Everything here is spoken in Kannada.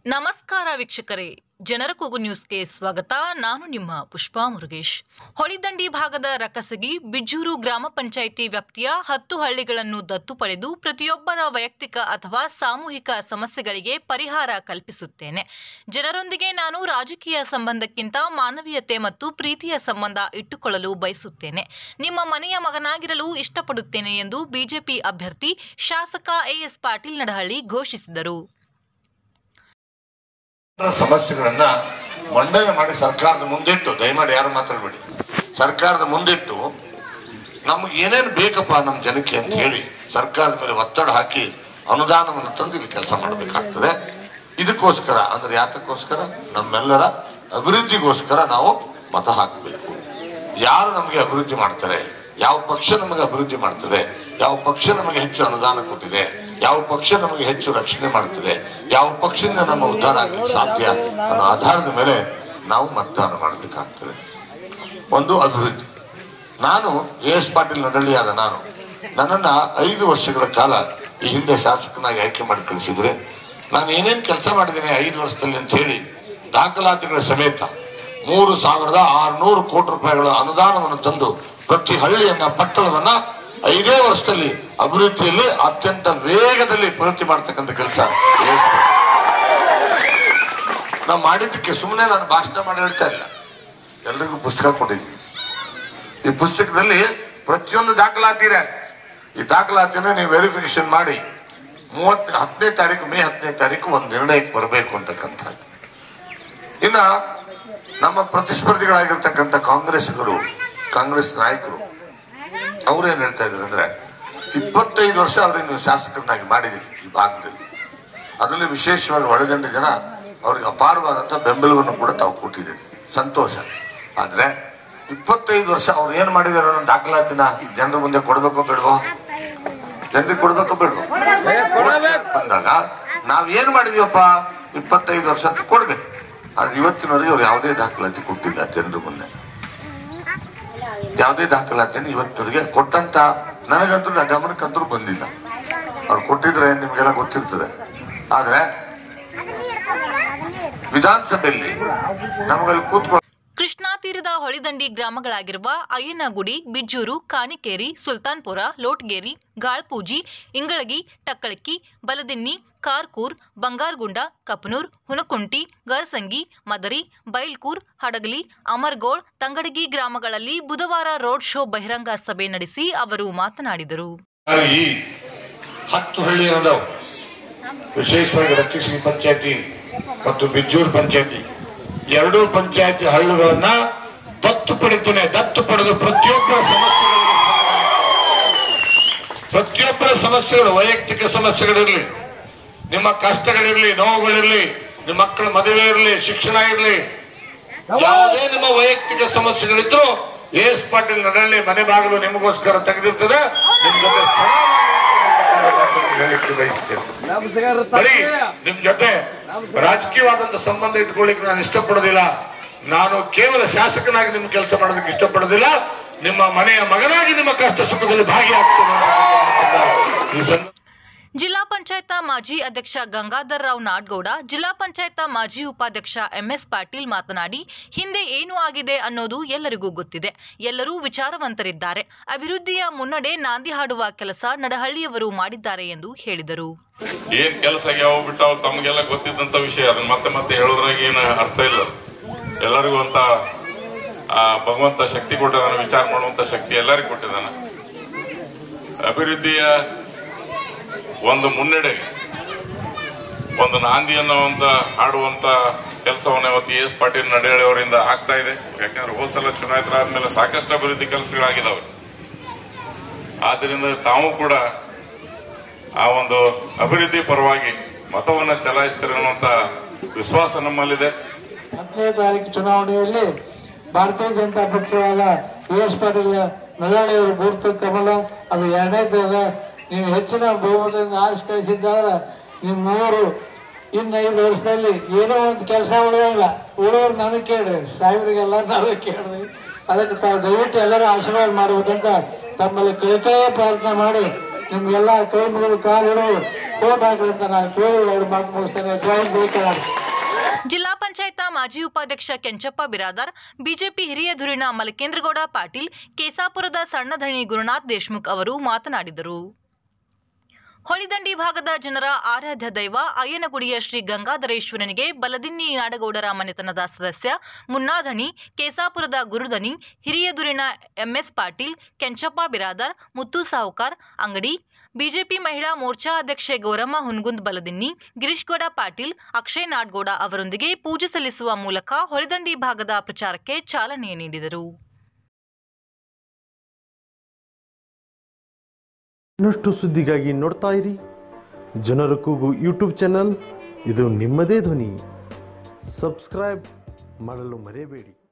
ನಮಸ್ಕಾರ ವೀಕ್ಷಕರೇ ಜನರ ಕೂಗು ನ್ಯೂಸ್ಗೆ ಸ್ವಾಗತ ನಾನು ನಿಮ್ಮ ಪುಷ್ಪಾ ಮುರುಗೇಶ್ ಹೊಳಿದಂಡಿ ಭಾಗದ ರಕಸಗಿ ಬಿಜ್ಜೂರು ಗ್ರಾಮ ಪಂಚಾಯಿತಿ ವ್ಯಾಪ್ತಿಯ ಹತ್ತು ಹಳ್ಳಿಗಳನ್ನು ದತ್ತು ಪಡೆದು ಪ್ರತಿಯೊಬ್ಬರ ವೈಯಕ್ತಿಕ ಅಥವಾ ಸಾಮೂಹಿಕ ಸಮಸ್ಯೆಗಳಿಗೆ ಪರಿಹಾರ ಕಲ್ಪಿಸುತ್ತೇನೆ ಜನರೊಂದಿಗೆ ನಾನು ರಾಜಕೀಯ ಸಂಬಂಧಕ್ಕಿಂತ ಮಾನವೀಯತೆ ಮತ್ತು ಪ್ರೀತಿಯ ಸಂಬಂಧ ಇಟ್ಟುಕೊಳ್ಳಲು ಬಯಸುತ್ತೇನೆ ನಿಮ್ಮ ಮನೆಯ ಮಗನಾಗಿರಲು ಇಷ್ಟಪಡುತ್ತೇನೆ ಎಂದು ಬಿಜೆಪಿ ಅಭ್ಯರ್ಥಿ ಶಾಸಕ ಎಎಸ್ ಪಾಟೀಲ್ ನಡಹಳ್ಳಿ ಘೋಷಿಸಿದರು ಸಮಸ್ಯೆಗಳನ್ನ ಮಂಡನೆ ಮಾಡಿ ಸರ್ಕಾರದ ಮುಂದಿಟ್ಟು ದಯಮಾಡಿ ಯಾರು ಮಾತಾಡಬೇಡಿ ಸರ್ಕಾರದ ಮುಂದಿಟ್ಟು ನಮ್ಗೆ ಏನೇನು ಬೇಕಪ್ಪ ನಮ್ಮ ಜನಕ್ಕೆ ಅಂತ ಹೇಳಿ ಸರ್ಕಾರದ ಮೇಲೆ ಒತ್ತಡ ಹಾಕಿ ಅನುದಾನವನ್ನು ತಂದು ಇಲ್ಲಿ ಕೆಲಸ ಮಾಡಬೇಕಾಗ್ತದೆ ಇದಕ್ಕೋಸ್ಕರ ಅಂದ್ರೆ ಯಾತಕ್ಕೋಸ್ಕರ ನಮ್ಮೆಲ್ಲರ ಅಭಿವೃದ್ಧಿಗೋಸ್ಕರ ನಾವು ಮತ ಹಾಕಬೇಕು ಯಾರು ನಮಗೆ ಅಭಿವೃದ್ಧಿ ಮಾಡ್ತಾರೆ ಯಾವ ಪಕ್ಷ ನಮಗೆ ಅಭಿವೃದ್ಧಿ ಮಾಡ್ತದೆ ಯಾವ ಪಕ್ಷ ನಮಗೆ ಹೆಚ್ಚು ಅನುದಾನ ಕೊಟ್ಟಿದೆ ಯಾವ ಪಕ್ಷ ನಮಗೆ ಹೆಚ್ಚು ರಕ್ಷಣೆ ಮಾಡ್ತದೆ ಯಾವ ಪಕ್ಷದಿಂದ ನಮ್ಮ ಉದ್ಧಾರ ಆಗಲಿಕ್ಕೆ ಸಾಧ್ಯ ಅನ್ನೋ ಆಧಾರದ ಮೇಲೆ ನಾವು ಮತದಾನ ಮಾಡಬೇಕಾಗ್ತದೆ ಒಂದು ಅಭಿವೃದ್ಧಿ ನಾನು ಎ ಎಸ್ ಪಾಟೀಲ್ ನಡಳ್ಳಿಯಾದ ನಾನು ನನ್ನನ್ನ ಐದು ವರ್ಷಗಳ ಕಾಲ ಈ ಹಿಂದೆ ಶಾಸಕನಾಗಿ ಆಯ್ಕೆ ಮಾಡಿ ಕಳಿಸಿದ್ರೆ ನಾನು ಏನೇನ್ ಕೆಲಸ ಮಾಡಿದ್ದೇನೆ ಐದು ವರ್ಷದಲ್ಲಿ ಅಂತ ಹೇಳಿ ದಾಖಲಾತಿಗಳ ಸಮೇತ ಮೂರು ಸಾವಿರದ ಆರುನೂರು ಕೋಟಿ ರೂಪಾಯಿಗಳ ಅನುದಾನವನ್ನು ತಂದು ಪ್ರತಿ ಹಳ್ಳಿಯನ್ನ ಪಟ್ಟಣವನ್ನ ಐದೇ ವರ್ಷದಲ್ಲಿ ಅಭಿವೃದ್ಧಿಯಲ್ಲಿ ಅತ್ಯಂತ ವೇಗದಲ್ಲಿ ಪ್ರಗತಿ ಮಾಡ್ತಕ್ಕಂಥ ಕೆಲಸ ನಾವು ಮಾಡಿದ್ದಕ್ಕೆ ಸುಮ್ಮನೆ ನಾನು ಭಾಷಣ ಮಾಡಿ ಹೇಳ್ತಾ ಇಲ್ಲ ಎಲ್ರಿಗೂ ಪುಸ್ತಕ ಕೊಟ್ಟಿದ್ದೀನಿ ಈ ಪುಸ್ತಕದಲ್ಲಿ ಪ್ರತಿಯೊಂದು ದಾಖಲಾತಿ ಇದೆ ಈ ದಾಖಲಾತಿನ ನೀವು ವೆರಿಫಿಕೇಶನ್ ಮಾಡಿ ಮೂವತ್ ಹತ್ತನೇ ತಾರೀಕು ಮೇ ಹತ್ತನೇ ತಾರೀಕು ಒಂದು ನಿರ್ಣಯಕ್ಕೆ ಬರಬೇಕು ಅಂತಕ್ಕಂಥದ್ದು ಇನ್ನ ನಮ್ಮ ಪ್ರತಿಸ್ಪರ್ಧಿಗಳಾಗಿರ್ತಕ್ಕಂಥ ಕಾಂಗ್ರೆಸ್ಗರು ಕಾಂಗ್ರೆಸ್ ನಾಯಕರು ಅವ್ರು ಏನ್ ಹೇಳ್ತಾ ಇದ್ದಾರೆ ಅಂದ್ರೆ ಇಪ್ಪತ್ತೈದು ವರ್ಷ ಅವ್ರಿಗೆ ನೀವು ಶಾಸಕರನ್ನಾಗಿ ಮಾಡಿದ್ದೀರಿ ಈ ಭಾಗದಲ್ಲಿ ಅದರಲ್ಲಿ ವಿಶೇಷವಾಗಿ ಒಳಗಂಡ ಜನ ಅವ್ರಿಗೆ ಅಪಾರವಾದಂತ ಬೆಂಬಲವನ್ನು ಕೂಡ ತಾವು ಕೊಟ್ಟಿದ್ದೀರಿ ಸಂತೋಷ ಆದ್ರೆ ಇಪ್ಪತ್ತೈದು ವರ್ಷ ಅವ್ರು ಏನ್ ಮಾಡಿದಾರೆ ಅನ್ನೋ ದಾಖಲಾತಿನ ಜನರ ಮುಂದೆ ಕೊಡ್ಬೇಕೋ ಬೇಡವೋ ಜನರಿಗೆ ಕೊಡ್ಬೇಕೋ ಬೇಡವೋ ಬಂದಾಗ ನಾವ್ ಏನ್ ಮಾಡಿದೀವಪ್ಪ ಇಪ್ಪತ್ತೈದು ವರ್ಷ ಅಂತ ಕೊಡ್ಬೇಕು ಆದ್ರೆ ಇವತ್ತಿನವರೆಗೆ ಅವ್ರು ಯಾವುದೇ ದಾಖಲಾತಿ ಕೊಟ್ಟಿಲ್ಲ ಜನರ ಮುಂದೆ ಯಾವುದೇ ದಾಖಲಾತಿಯನ್ನು ಇವತ್ತಿನವರೆಗೆ ಕೊಟ್ಟಂತ ನನಗಂತೂ ನನ್ನ ಗಮನಕ್ಕಂತೂ ಬಂದಿಲ್ಲ ಅವ್ರು ಕೊಟ್ಟಿದ್ರೆ ನಿಮ್ಗೆಲ್ಲ ಗೊತ್ತಿರ್ತದೆ ಆದ್ರೆ ವಿಧಾನಸಭೆಯಲ್ಲಿ ನಮಗಲ್ಲಿ ಕೂತ್ಕೊಂಡು ಕೃಷ್ಣಾ ತೀರದ ಹೊಳಿದಂಡಿ ಗ್ರಾಮಗಳಾಗಿರುವ ಅಯ್ಯನಗುಡಿ ಬಿಜ್ಜೂರು ಕಾನಿಕೇರಿ ಸುಲ್ತಾನ್ಪುರ ಲೋಟ್ಗೇರಿ ಗಾಳ್ಪೂಜಿ ಇಂಗಳಗಿ ಟಕ್ಕಳಕ್ಕಿ ಬಲದಿನ್ನಿ ಕಾರ್ಕೂರ್ ಬಂಗಾರಗುಂಡ ಕಪನೂರ್ ಹುನಕುಂಟಿ ಗರಸಂಗಿ ಮದರಿ ಬೈಲ್ಕೂರ್ ಹಡಗಲಿ ಅಮರ್ಗೋಳ್ ತಂಗಡಗಿ ಗ್ರಾಮಗಳಲ್ಲಿ ಬುಧವಾರ ರೋಡ್ ಶೋ ಬಹಿರಂಗ ಸಭೆ ನಡೆಸಿ ಅವರು ಮಾತನಾಡಿದರು ಈ ಹತ್ತು ಹಳ್ಳಿ ಇರೋದವು ವಿಶೇಷವಾಗಿ ರಕ್ಷಿಸಿ ಪಂಚಾಯತಿ ಮತ್ತು ಬಿಜ್ಜೂರು ಪಂಚಾಯತಿ ಎರಡೂ ಪಂಚಾಯತಿ ಹಳ್ಳಿಗಳನ್ನ ದತ್ತು ಪಡಿತೇನೆ ದತ್ತು ಪಡೆದು ಪ್ರತಿಯೊಬ್ಬರ ಸಮಸ್ಯೆಗಳಿಗೆ ಪ್ರತಿಯೊಬ್ಬರ ಸಮಸ್ಯೆಗಳು ವೈಯಕ್ತಿಕ ಸಮಸ್ಯೆಗಳಿರಲಿ ನಿಮ್ಮ ಕಷ್ಟಗಳಿರ್ಲಿ ನೋವುಗಳಿರ್ಲಿ ನಿಮ್ಮ ಮಕ್ಕಳ ಮದುವೆ ಇರಲಿ ಶಿಕ್ಷಣ ಇರಲಿ ಯಾವುದೇ ನಿಮ್ಮ ವೈಯಕ್ತಿಕ ಸಮಸ್ಯೆಗಳಿದ್ರು ಎಸ್ ಪಾಟೀಲ್ ನಡಳ್ಳಿ ಮನೆ ಬಾಗಿಲು ನಿಮಗೋಸ್ಕರ ತೆಗೆದಿರ್ತದೆ ನಿಮ್ ಜೊತೆ ಸಮಾನವಾಗಿ ಹೇಳಿಕ್ಕೆ ಬಯಸ್ತೇನೆ. ಬರೀ ನಿಮ್ ಜೊತೆ ರಾಜಕೀಯವಾದಂತ ಸಂಬಂಧ ಇಟ್ಕೊಳ್ಳಿಕ್ಕೆ ನಾನು ಇಷ್ಟಪಡೋದಿಲ್ಲ ನಾನು ಕೇವಲ ಶಾಸಕನಾಗಿ ನಿಮ್ ಕೆಲಸ ಮಾಡೋದಕ್ಕೆ ಇಷ್ಟಪಡೋದಿಲ್ಲ ನಿಮ್ಮ ಮನೆಯ ಮಗನಾಗಿ ನಿಮ್ಮ ಕಷ್ಟ ಸುಖದಲ್ಲಿ ಭಾಗಿಯಾಗ್ತೇನೆ ಅನ್ನತಕ್ಕಂಥ ಈ ಸಂದರ್ಭ ಜಿಲ್ಲಾ ಪಂಚಾಯತ ಮಾಜಿ ಅಧ್ಯಕ್ಷ ಗಂಗಾಧರ್ ರಾವ್ ನಾಡ್ಗೌಡ ಜಿಲ್ಲಾ ಪಂಚಾಯತ ಮಾಜಿ ಉಪಾಧ್ಯಕ್ಷ ಎಂಎಸ್ ಪಾಟೀಲ್ ಮಾತನಾಡಿ ಹಿಂದೆ ಏನು ಆಗಿದೆ ಅನ್ನೋದು ಎಲ್ಲರಿಗೂ ಗೊತ್ತಿದೆ ಎಲ್ಲರೂ ವಿಚಾರವಂತರಿದ್ದಾರೆ ಅಭಿವೃದ್ಧಿಯ ಮುನ್ನಡೆ ನಾಂದಿ ಹಾಡುವ ಕೆಲಸ ನಡಹಳ್ಳಿಯವರು ಮಾಡಿದ್ದಾರೆ ಎಂದು ಹೇಳಿದರು ಏನ್ ಕೆಲಸ ಯಾವ ಬಿಟ್ಟಾವ ತಮಗೆಲ್ಲ ಗೊತ್ತಿದ್ದಂತ ವಿಷಯ ಅದನ್ನ ಮತ್ತೆ ಮತ್ತೆ ಹೇಳೋದ್ರಾಗ ಏನು ಅರ್ಥ ಇಲ್ಲ ಎಲ್ಲರಿಗೂ ಅಂತ ಆ ಭಗವಂತ ಶಕ್ತಿ ಕೊಟ್ಟಿದ್ದಾನೆ ವಿಚಾರ ಮಾಡುವಂತ ಶಕ್ತಿ ಎಲ್ಲರಿಗೂ ಕೊಟ್ಟಿದ್ದಾನೆ ಅಭಿವೃದ್ಧಿಯ ಒಂದು ಮುನ್ನಡೆ ಒಂದು ನಾಂದಿ ಅನ್ನುವಂತ ಹಾಡುವಂತ ಕೆಲಸವನ್ನ ಇವತ್ತು ಎಸ್ ಪಾಟೀಲ್ ನಡೇಳಿ ಅವರಿಂದ ಆಗ್ತಾ ಇದೆ ಯಾಕಂದ್ರೆ ಹೋದ ಸಲ ಚುನಾಯಿತರಾದ್ಮೇಲೆ ಸಾಕಷ್ಟು ಅಭಿವೃದ್ಧಿ ಕೆಲಸಗಳಾಗಿದ್ದಾವೆ ಆದ್ದರಿಂದ ತಾವು ಕೂಡ ಆ ಒಂದು ಅಭಿವೃದ್ಧಿ ಪರವಾಗಿ ಮತವನ್ನ ಚಲಾಯಿಸ್ತಾರೆ ಅನ್ನುವಂತ ವಿಶ್ವಾಸ ನಮ್ಮಲ್ಲಿದೆ ಹತ್ತನೇ ತಾರೀಕು ಚುನಾವಣೆಯಲ್ಲಿ ಭಾರತೀಯ ಜನತಾ ಪಕ್ಷವಾದ ಬಿ ಎಸ್ ಪಾಟೀಲ್ ನಲ್ಲಾಳಿಯವರು ಬೂರ್ತ ಕಮಲ ಅದು ಎರಡನೇದಾದ ನೀವು ಹೆಚ್ಚಿನ ಬಹುಮತದಿಂದ ಆರಿಸಿ ಕಳಿಸಿದ್ದಾದ್ರೆ ನೀವು ಮೂರು ಇನ್ನು ಐದು ವರ್ಷದಲ್ಲಿ ಏನೋ ಒಂದು ಕೆಲಸ ಉಳಿಯೋಲ್ಲ ಉಳೋರು ನನಗೆ ಕೇಳ್ರಿ ಸಾಹೇಬ್ರಿಗೆಲ್ಲ ನಾವೇ ಕೇಳ್ರಿ ಅದಕ್ಕೆ ತಾವು ದಯವಿಟ್ಟು ಎಲ್ಲರೂ ಆಶೀರ್ವಾದ ಮಾಡ್ಬೇಕಂತ ತಮ್ಮಲ್ಲಿ ಕೈ ಕೈ ಪ್ರಾರ್ಥನೆ ಮಾಡಿ ನಿಮ್ಗೆಲ್ಲ ಕೈ ಮುಗಿದು ಕಾಲಿಡು ಓಟ್ ಹಾಕ್ರಿ ಅಂತ ನಾನು ಕೇಳಿ ಎರಡು ಮಾತು ಮುಗಿಸ್ತೇನೆ ಜೈ ಜೈ ಕರ್ನಾಟಕ ಜಿಲ್ಲಾ ಪಂಚಾಯತ್ ಮಾಜಿ ಉಪಾಧ್ಯಕ್ಷ ಕೆಂಚಪ್ಪ ಬಿರಾದಾರ್ ಬಿಜೆಪಿ ಹಿರಿಯ ಧುರೀಣ ಮಲಕೇಂದ್ರಗೌಡ ಪಾಟೀಲ್ ಕೇಸಾಪುರದ ಸಣ್ಣಧಣಿ ಗುರುನಾಥ್ ದೇಶ್ಮುಖ್ ಅವರು ಮಾತನಾಡಿದರು ಹೊಳಿದಂಡಿ ಭಾಗದ ಜನರ ಆರಾಧ್ಯ ದೈವ ಅಯ್ಯನಗುಡಿಯ ಶ್ರೀ ಗಂಗಾಧರೇಶ್ವರನಿಗೆ ಬಲದಿನ್ನಿ ನಾಡಗೌಡರ ಮನೆತನದ ಸದಸ್ಯ ಮುನ್ನಾಧಣಿ ಕೇಸಾಪುರದ ಗುರುದನಿ ಹಿರಿಯ ದುರಿನ ಎಂಎಸ್ ಪಾಟೀಲ್ ಕೆಂಚಪ್ಪ ಬಿರಾದಾರ್ ಮುತ್ತು ಸಾವುಕಾರ್ ಅಂಗಡಿ ಬಿಜೆಪಿ ಮಹಿಳಾ ಮೋರ್ಚಾ ಅಧ್ಯಕ್ಷೆ ಗೌರಮ್ಮ ಹುನ್ಗುಂದ್ ಬಲದಿನ್ನಿ ಗಿರೀಶ್ಗೌಡ ಪಾಟೀಲ್ ಅಕ್ಷಯ್ ನಾಡ್ಗೌಡ ಅವರೊಂದಿಗೆ ಪೂಜೆ ಸಲ್ಲಿಸುವ ಮೂಲಕ ಹೊಳಿದಂಡಿ ಭಾಗದ ಪ್ರಚಾರಕ್ಕೆ ಚಾಲನೆ ನೀಡಿದರು ಇನ್ನಷ್ಟು ಸುದ್ದಿಗಾಗಿ ನೋಡ್ತಾ ಇರಿ ಜನರ ಕೂಗು ಯೂಟ್ಯೂಬ್ ಚಾನಲ್ ಇದು ನಿಮ್ಮದೇ ಧ್ವನಿ ಸಬ್ಸ್ಕ್ರೈಬ್ ಮಾಡಲು ಮರೆಯಬೇಡಿ